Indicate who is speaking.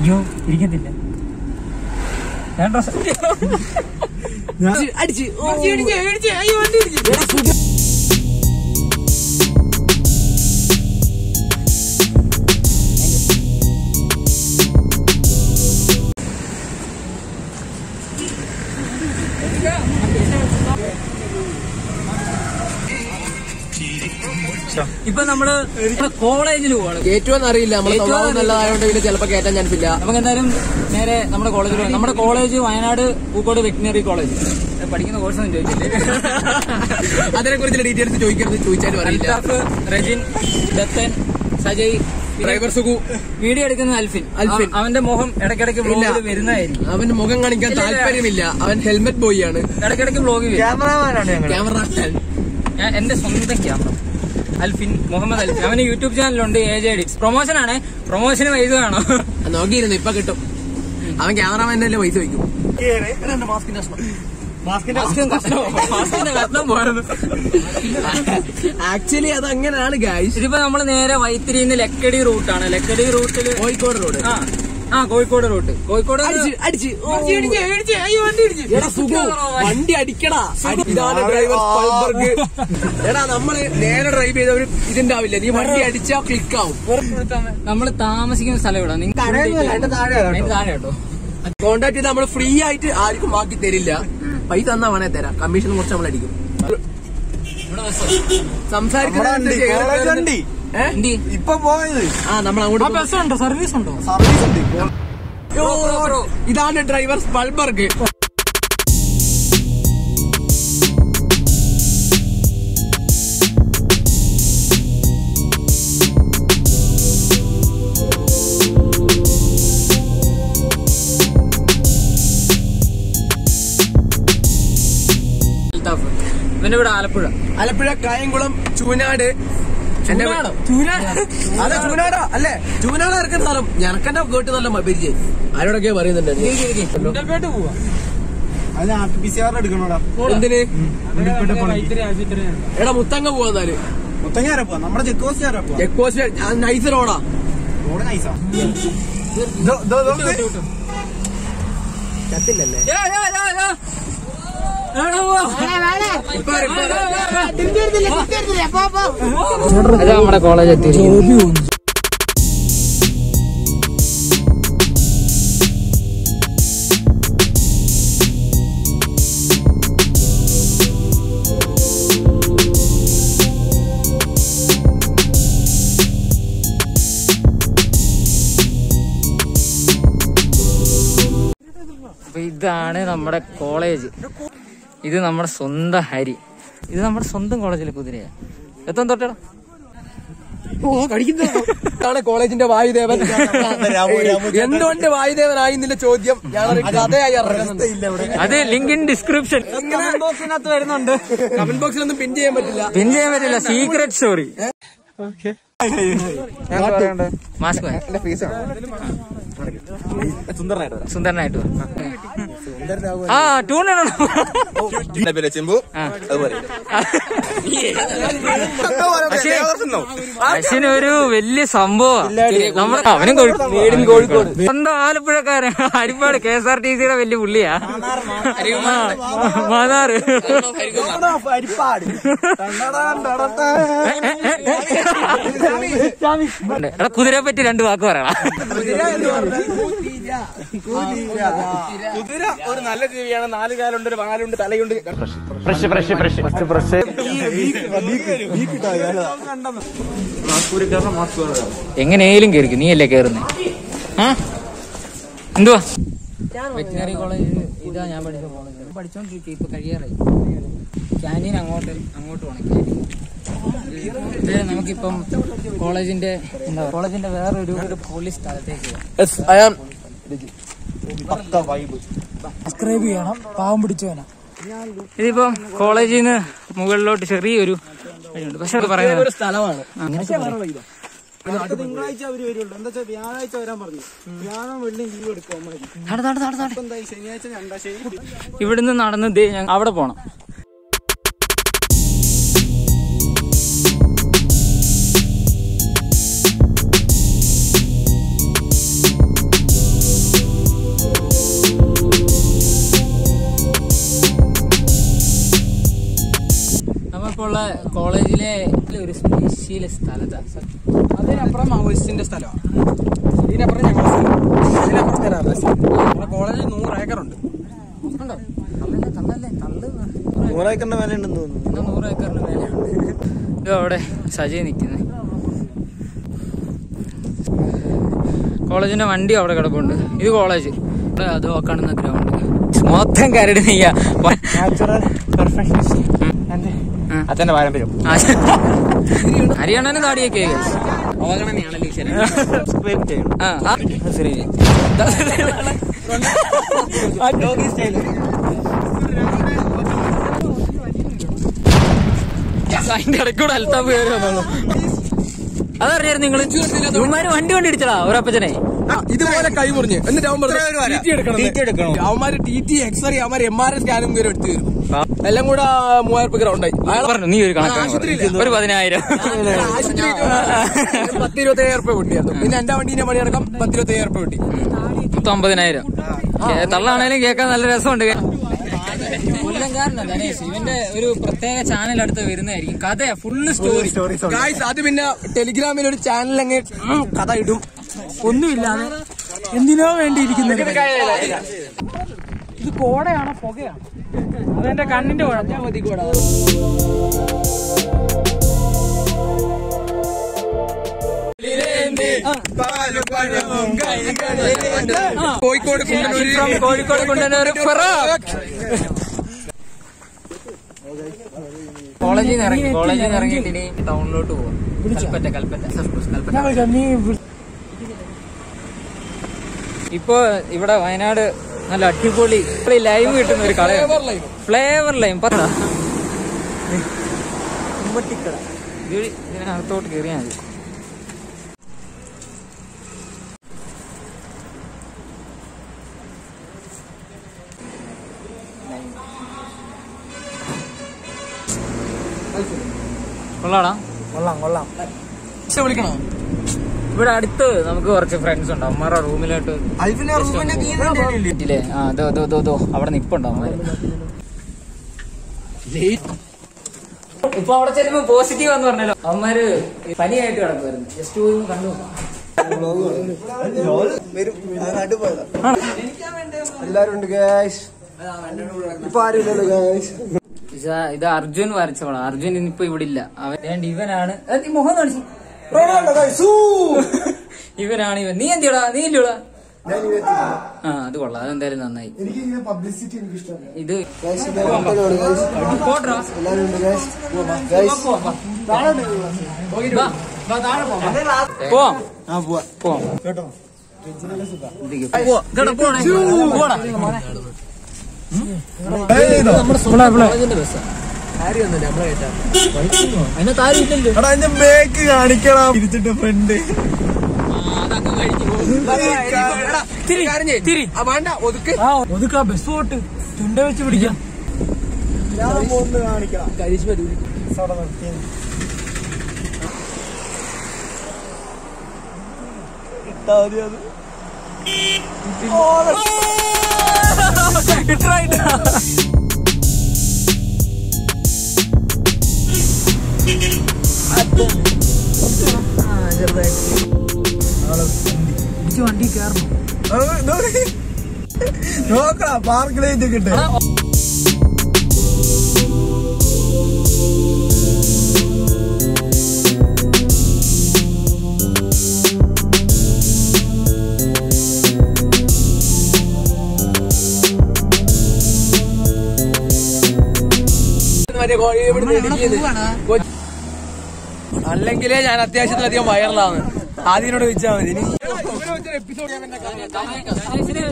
Speaker 1: അയ്യോ ഇരിക്കത്തില്ല ഞാൻ ഡ്രസ്
Speaker 2: അടിച്ച്
Speaker 1: ഇപ്പൊ നമ്മള് കോളേജിൽ പോവാണ്
Speaker 2: ഏറ്റവും അറിയില്ല നമ്മളെ
Speaker 1: ഏറ്റവും
Speaker 2: സ്വഭാവം
Speaker 1: അറിയില്ല.
Speaker 2: നല്ലതായതുകൊണ്ട് പിന്നെ ചിലപ്പോ കയറ്റാൻ ചാൻസില്ല
Speaker 1: നമുക്ക് എന്തായാലും നേരെ നമ്മുടെ കോളേജിൽ പോകാം നമ്മുടെ college Wayanad Pookode veterinary college ഇത് പഠിക്കുന്ന കോഴ്സ് ഒന്നും ചോദിക്കില്ലേ
Speaker 2: അതിനെ കുറിച്ചുള്ള ഡീറ്റെയിൽസ് ചോദിക്കരുത് ചോദിച്ചാലും അറിയില്ല
Speaker 1: അൽതാഫ് റെജിൻ ദത്തൻ സജയ്
Speaker 2: ഡ്രൈവർ സുഖു
Speaker 1: വീഡിയോ എടുക്കുന്ന അൽഫിൻ
Speaker 2: അൽഫിൻ.
Speaker 1: അവ- അവന്റെ മുഖം ഇടയ്ക്കിടയ്ക്ക് വ്ലോഗിൽ വരുന്നതായിരിക്കും
Speaker 2: അവന്റെ മുഖം കാണിക്കാൻ
Speaker 1: ഇല്ല, ഇല്ല.
Speaker 2: താല്പര്യമില്ല അവൻ ഹെൽമെറ്റ് ബോയ് ആണ്
Speaker 1: ഇടയ്ക്കിടയ്ക്ക് വ്ലോഗ് വരും
Speaker 2: ക്യാമറ
Speaker 1: ഞാൻ എന്റെ സ്വന്തം ക്യാമറ അൽഫിൻ മുഹമ്മദ് അൽഫിൻ അവന് യൂട്യൂബ് ചാനലുണ്ട് എ ജെ എഡിക്സ് പ്രൊമോഷൻ ആണ് പ്രൊമോഷന് പൈസ വേണോ
Speaker 2: നോക്കിയിരുന്നു ഇപ്പൊ കിട്ടും അവൻ ക്യാമറമാന്റെ പൈസ വയ്ക്കും
Speaker 1: മാസ്കിന്റെ കഷ്ണം പോയിരുന്നു
Speaker 2: ആക്ച്വലി അത് അങ്ങനെയാണ് ഗായ്സ്
Speaker 1: ഇതിപ്പോ നമ്മള് നേരെ വൈത്തിരിന്ന് ലക്കടി റൂട്ടാണ് ലക്കടി റൂട്ടില്
Speaker 2: കോഴിക്കോട് റോഡ്
Speaker 1: ആ ആ കോഴിക്കോട് റൂട്ട് കോഴിക്കോട്
Speaker 2: അടിച്ച് അടിച്ച് എടാ സുഖു വണ്ടി അടിക്കടാ ഇതാണ് ഡ്രൈവർ സ്പൾബർഗ് എടാ നമ്മള് നേരെ ഡ്രൈവ് ചെയ്തവര് ഇതിന്റെ ആവില്ല നീ വണ്ടി അടിച്ചാ ക്ലിക്ക് ആവും
Speaker 1: നമ്മള് താമസിക്കുന്ന സ്ഥലം ഇവിടെ നിങ്ങൾക്ക് താഴെ കേട്ടോ
Speaker 2: കോണ്ടാക്ട് ചെയ്ത് നമ്മൾ ഫ്രീ ആയിട്ട് ആർക്കും ആക്കി തരില്ല പൈസ തന്നാ വേണേ തരാം കമ്മീഷൻ കുറച്ച് നമ്മൾ അടിക്കും
Speaker 1: ഇവിടെ ബസ്
Speaker 2: സംസാരിക്കുന്നത്
Speaker 1: എന്തി
Speaker 3: ഇപ്പൊ പോയത്
Speaker 2: ആ നമ്മൾ അങ്ങോട്ട്
Speaker 1: ബസ് ഉണ്ടോ സർവീസ് ഉണ്ടോ
Speaker 3: സർവീസ് ഉണ്ട്
Speaker 2: ഓ, ഇതാണ് ഡ്രൈവർ സ്പൾബർഗ്
Speaker 1: അൽത്താഫ് ഇവന്റെ ഇവിടെ ആലപ്പുഴ
Speaker 2: ആലപ്പുഴ കായംകുളം ചൂനാട് എന്റെ
Speaker 1: ചൂനാടോ?
Speaker 2: അതെ ചൂനാടോ അല്ലേ ചൂനാട് ഇറക്കുന്ന സ്ഥലം ഞനക്കെന്റെ കേട്ട് നല്ല പരിചയം ആരോടൊക്കെ പറയുന്നുണ്ട്
Speaker 1: ഗുണ്ടൽപേട്ട് പോവാ
Speaker 3: അത് R T P C R എടുക്കണോടാ
Speaker 2: എന്തിന്
Speaker 1: വൈത്തിരി ആശുപത്രിയാണ്
Speaker 2: എടാ മുത്തങ്ങ പോവാന്നാല്
Speaker 3: മുത്തങ്ങാരാ പോവാ നമ്മുടെ ചെക്ക് പോസ്റ്റ് ആരാ പോവാ
Speaker 2: ചെക്ക് പോസ്റ്റ് നൈസ് റോഡാ
Speaker 3: റോഡ് നൈസാ
Speaker 2: ചത്തില്ലല്ലേ
Speaker 1: ഏ, ഏ, ഏ, ഏ. എവിടെ പോവാ? അത് നമ്മുടെ കോളേജ് എത്തി അപ്പൊ ഇതാണ് നമ്മുടെ കോളേജ് ഇത് നമ്മുടെ സ്വന്തം ഹരി ഇത് നമ്മുടെ സ്വന്തം കോളേജിലെ കുതിരയാ എത്താൻ തൊട്ടടാ
Speaker 2: ാണ് കോളേജിന്റെ വായുദേവൻ എന്തുകൊണ്ട് വായുദേവനായി എന്നുള്ള ചോദ്യം ഞാനൊരു കഥയായി ഇറങ്ങുന്നുണ്ട്
Speaker 1: അത് ലിങ്ക് ഇൻ ഡിസ്ക്രിപ്ഷൻ
Speaker 2: ബോക്സിനകത്ത് വരുന്നുണ്ട് കമന്റ് ബോക്സിലൊന്നും പിൻ ചെയ്യാൻ പറ്റില്ല
Speaker 1: പിൻ ചെയ്യാൻ പറ്റില്ല സീക്രട്ട് സ്റ്റോറി മാസ്ക് സുന്ദരനായിട്ട് വാ. ആ ട്യൂണാണോ
Speaker 3: ചെമ്പു
Speaker 1: ആ.
Speaker 3: അതുപോലെ
Speaker 1: പക്ഷേ അശ്വിന് ഒരു വലിയ സംഭവം നമ്മുടെ അവനും കോഴിക്കോട് കോഴിക്കോട് സ്വന്തം ആലപ്പുഴക്കാരൻ Harippad K S R T സിയുടെ വലിയ പുള്ളിയാ ആ, മാന്നാറ് എടാ കുതിരയെ പറ്റി രണ്ട് വാക്ക് പറയണം
Speaker 2: കുതിര ഒരു നല്ല ജീവിയാണ് നാല് കാലുണ്ട് ഒരു വാലുണ്ട് തലയുണ്ട്
Speaker 1: എങ്ങനെയും കേറിക്കും നീ അല്ലേ കേറുന്നേ ആ എന്തുവാ വെറ്റിനറി കോളേജ് ഇതാ ഞാൻ പഠിച്ച കോളേജ് പഠിച്ചോണ്ടിരിക്കുക ഇപ്പൊ കഴിയാറായി ക്യാൻറ്റീൻ അങ്ങോട്ട് അങ്ങോട്ട് പോണം ക്യാൻറ്റീൻ ഇത് നമുക്കിപ്പം കോളേജിന്റെ എന്താ കോളേജിന്റെ വേറൊരു ഒരു പൊളി സ്ഥലത്തേക്ക് പോവാം
Speaker 2: ഐ ആം
Speaker 1: സബ്സ്ക്രൈബ് ചെയ്യണം പാവം പിടിച്ചവനാ ഇതിപ്പം കോളേജിൽ നിന്ന് മുകളിലോട്ട് ചെറിയൊരു വഴിയുണ്ട് പക്ഷെ അത് പറയുന്നത്
Speaker 2: ഒരു സ്ഥലമാണ്
Speaker 1: അങ്ങനെയൊക്കെ പറയും.
Speaker 3: തിങ്കളാഴ്ച അവര് വരുള്ളൂ എന്താ വെച്ചാൽ വ്യാഴാഴ്ച വരാൻ പറഞ്ഞു വ്യാഴം വെള്ളി ലീവ് എടുക്കും അമ്മ
Speaker 1: നട, നട, നട, നട.
Speaker 3: എന്താ ശനിയാഴ്ച രണ്ടാം ശനി
Speaker 1: ഇവിടുന്ന് നടന്ന് ദേ ഞങ്ങ- അവിടെ പോണം നമ്മളെ കോളേജിലെ ഒരു സ്പെഷ്യൽ സ്ഥലത്താണ്
Speaker 2: അതിനപ്പുറം മാവോയിസ്റ്റിന്റെ സ്ഥലമാണ് ഇതിനപ്പുറം ഞങ്ങളുടെ സ്ഥലം ഇതിനപ്പുറം ജനാർദ്ദ നമ്മുടെ കോളേജിൽ നൂറ് ഏക്കറുണ്ട്
Speaker 1: ഉണ്ടോ തള്ളല്ലേ തള്ളല്ലേ തള്ളു
Speaker 3: നൂറേക്കറിന്റെ വില ഉണ്ടെന്ന് തോന്നുന്നു
Speaker 1: ഇന്ന് നൂറ് ഏക്കറിന് മേലെയാണ് ഇത് അവിടെ സജി നിൽക്കുന്നത് കോളേജിന്റെ വണ്ടി അവിടെ കിടപ്പുണ്ട് ഇത് കോളേജ് ഇവിടെ അത് കാണുന്ന ഗ്രൗണ്ട് മൊത്തം കരട് നെയ്യ
Speaker 3: നാച്ചുറൽ പെർഫെക്ഷനിസ്റ്റ് എന്റെ അച്ഛന്റെ പാരമ്പര്യം
Speaker 1: ഹരിയാണന് താടിയൊക്കെ
Speaker 2: അവഗണനയാണല്ലോ ഈശ്വരൻ
Speaker 3: സബ്സ്ക്രൈബ് ചെയ്യണം
Speaker 1: ആ ആ, ശരി
Speaker 3: ഡോഗി സ്റ്റൈൽ
Speaker 1: അതിന്റെ ഇടയ്ക്കൂടെ അൽത്താപ്പ് കയറി വന്നോളൂ അതറിയായിരുന്നു നിങ്ങള് ഇവന്മാര് വണ്ടി കൊണ്ട് ഇടിച്ചടാ ഒരപ്പച്ചനെ
Speaker 2: ഇതുപോലെ കൈ മുറിഞ്ഞ് എന്നിട്ട് അവൻ പറഞ്ഞു
Speaker 3: ഇത്ര ഒരു
Speaker 2: ടി ടി എടുക്കണം
Speaker 3: TT എടുക്കണോ?
Speaker 2: അവന്മാര് ടി ടി എക്സ്റേ അവന്മാര് എം ആർ ഐ സ്കാനും കൂടി എടുത്തു തരും എല്ലാം കൂടെ മൂവായിരം രൂപ ഉണ്ടായി
Speaker 1: പറഞ്ഞു നീ ഒരു കണക്കാണ്
Speaker 2: ആശുപത്രിയില്ല.
Speaker 1: പറഞ്ഞത്. ഒരു പതിനായിരം
Speaker 2: പത്ത് ഇരുപത്തി അയ്യായിരം രൂപ കിട്ടിയായിരുന്നു പിന്നെ എന്റെ വണ്ടീന്റെ പണി അടക്കം പത്ത് ഇരുപത്തി അയ്യായിരം രൂപ കിട്ടി
Speaker 1: മൊത്തം അമ്പതിനായിരം കേ- തള്ളാണേലും കേൾക്കാൻ നല്ല രസമുണ്ട് കൊല്ലംകാരനല്ല ഗണേഷ് ഇവന്റെ ഒരു പ്രത്യേക ചാനൽ അടുത്ത് വരുന്നതായിരിക്കും കഥ ഫുള്ള് സ്റ്റോറി
Speaker 2: ഗായ്സ് അത് പിന്നെ ടെലിഗ്രാമിൽ ഒരു ചാനൽ അങ്ങ് ഉം കഥ ഇടും
Speaker 3: ഒന്നുമില്ലാതെ എന്തിനോ വേണ്ടി ഇരിക്കുന്നത് ഇത് കോടയാണോ പുകയാണോ അതെന്റെ കണ്ണിന്റെ കുഴപ്പം
Speaker 2: കോഴിക്കോട് കുണ്ടന്നൂര്
Speaker 1: From കോഴിക്കോട് കൊണ്ടുവന്ന കോളേജിൽ നിന്ന് ഇറങ്ങി കോളേജിൽ നിന്ന് ഇറങ്ങിയിട്ട് ഇനി ടൗണിലോട്ട് പോകും കൽപ്പറ്റ കൽപ്പറ്റ സർക്കൂസ് കൽപ്പറ്റ
Speaker 3: നീ
Speaker 1: ഇപ്പൊ ഇവിടെ വയനാട് നല്ല അടിപൊളി ലൈവ് കിട്ടുന്ന ഒരു കളയാണ് ഫ്ലേവർ ലൈം പറ ഉമ്മട്ടിക്കട ഇത് ഇതിനകത്തോട്ട് കയറിയാൽ മതി കൊള്ളാടാ
Speaker 3: കൊള്ളാം കൊള്ളാം
Speaker 2: വിളിക്കണോ
Speaker 1: ഇവിടെ അടുത്ത് നമുക്ക് കുറച്ച് ഫ്രണ്ട്സ് ഉണ്ട് അമ്മമാരുടെ റൂമിലോട്ട്
Speaker 3: അൽഫിന്റെ റൂമിന്റെ കീഴിൽ
Speaker 1: ഇല്ലേ ആ ദോ ദോ ദോ ദോ അവിടെ നിപ്പുണ്ടോ അമ്മമാര് ഇപ്പൊ അവിടെ ചെല്ലുമ്പോ പോസിറ്റീവ് എന്ന് പറഞ്ഞല്ലോ അമ്മമാര് പനിയായിട്ട് കിടക്കുമായിരുന്നു ജസ്റ്റ് പോയി ഒന്ന് കണ്ടു നോക്കാം.
Speaker 3: എല്ലാരും ഉണ്ട് ഗായ്സ് ഇപ്പൊ ആരുമില്ലല്ലോ ഗായ്സ്
Speaker 1: ഇതാ ഇത് അർജുൻ വരച്ചോളാം അർജുൻ ഇനിയിപ്പോ ഇവിടെ ഇല്ല അവൻ വേണ്ട ഇവനാണ് ഏ, നീ മുഖം കാണിച്ചു ഇവനാണ് ഇവൻ നീ എന്തിയടാ നീ ഇല്ലടാ ആ അത് കൊള്ളാം അതെന്തായാലും നന്നായി
Speaker 3: എനിക്ക് ഇങ്ങനെ പബ്ലിസിറ്റി എനിക്ക് ഇഷ്ടമല്ല
Speaker 1: ഇത്
Speaker 3: ഗായ്സ്
Speaker 1: പോട്ടെടാ.
Speaker 3: എല്ലാരും ഉണ്ട് ഗായ്സ് ഗായ്സ്
Speaker 1: വാ, വാ, താഴെ പോവാം. പോവാം
Speaker 3: ആ പോവാ
Speaker 1: പോവാം
Speaker 3: കേട്ടോ
Speaker 1: ഇതിക്ക് പോവാം. ഇതെടാ, പോണേ. പോടാ. കോളേജിന്റെ ബസ്സാ. അതിനകത്ത് ആരും ഇല്ലല്ലോ
Speaker 3: എടാ എന്റെ ബേക്ക് കാണിക്കണം തിരിച്ചിട്ട് ഫ്രണ്ട്
Speaker 1: തിരി
Speaker 2: ആ വേണ്ട ഒതുക്ക്
Speaker 3: ആ ഒതുക്കാ ബസ് പോട്ട് ചുണ്ട വെച്ച് പിടിക്കാം ഞാൻ ഒന്ന് കാണിക്കണം അവിടെ നിർത്തി ഇട്ടാ മതി അത് വണ്ടി കയറണം നോക്കണം പാർക്ക് ലൈറ്റ് കിട്ടെ
Speaker 2: മറ്റേ കോഴി ഇവിടുന്ന് ഇടിക്കുന്നത്. കൊ- അല്ലെങ്കിലേ ഞാൻ അത്യാവശ്യത്തിലധികം വൈറലാണ് ആദ്യനോട് ചോദിച്ചാൽ മതി ഇനി എപ്പിസോഡ് ഞാൻ പിന്നെ കാണാം.